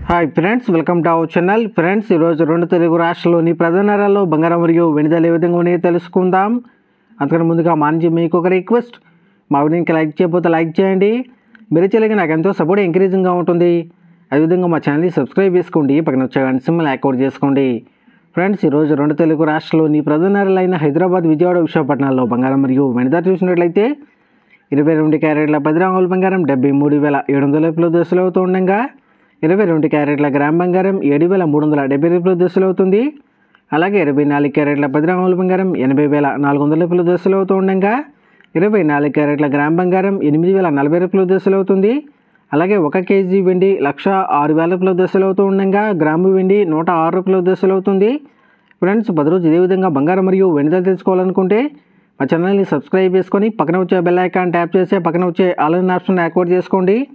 hi friends welcome to our channel friends ఈరోజు రెండు తెలుగు రాష్ట్రాల్లోని ప్రధాన నగరాల్లో బంగారం మరియు వెనుదల ఏ విధంగా ఉన్నాయో తెలుసుకుందాం అంతకన్నా ముందుగా మా నుంచి మీకు ఒక రిక్వెస్ట్ మా వీడియోకి లైక్ చేయకపోతే లైక్ చేయండి మీరు చేయలేక నాకు ఎంతో సపోర్ట్ ఎంకరేజింగ్గా ఉంటుంది అదేవిధంగా మా ఛానల్ని సబ్స్క్రైబ్ చేసుకోండి పక్కన వచ్చే గంట సింబల్ యాక్టివేట్ చేసుకోండి ఫ్రెండ్స్ ఈరోజు రెండు తెలుగు రాష్ట్రాల్లోని ప్రధాన నగరాలైన హైదరాబాద్ విజయవాడ విశాఖపట్నాల్లో బంగారం మరియు వెనుద చూసినట్లయితే ఇరవై రెండు క్యారెట్ల పది రంగుల బంగారం డెబ్బై మూడు వేల ఏడు వందల రూపాయల దశలు అవుతూ ఉండగా ఇరవై రెండు క్యారెట్ల గ్రామ్ బంగారం ఏడు వేల మూడు వందల డెబ్బై రూపాయల దశలు అవుతుంది అలాగే ఇరవై నాలుగు క్యారెట్ల పది రంగుల బంగారం ఎనభై వేల నాలుగు వందల రూపాయల దశలు అవుతూ ఉండగా ఇరవై నాలుగు క్యారెట్ల గ్రామ్ బంగారం ఎనిమిది వేల నలభై రూపాయల దశలు అవుతుంది అలాగే ఒక కేజీ వెండి లక్ష ఆరు వేల రూపాయల దశలు అవుతూ ఉండగా గ్రాము వెండి నూట ఆరు రూపాయల దశలు అవుతుంది ఫ్రెండ్స్ పది రోజు ఇదే విధంగా బంగారం మరియు వెనుదలు తెలుసుకోవాలనుకుంటే మా ఛానల్ని సబ్స్క్రైబ్ చేసుకొని పక్కన వచ్చే బెల్ ఐకాన్ ట్యాప్ చేసి పక్కన వచ్చే ఆల్ ఆప్షన్ యాక్టివేట్ చేసుకోండి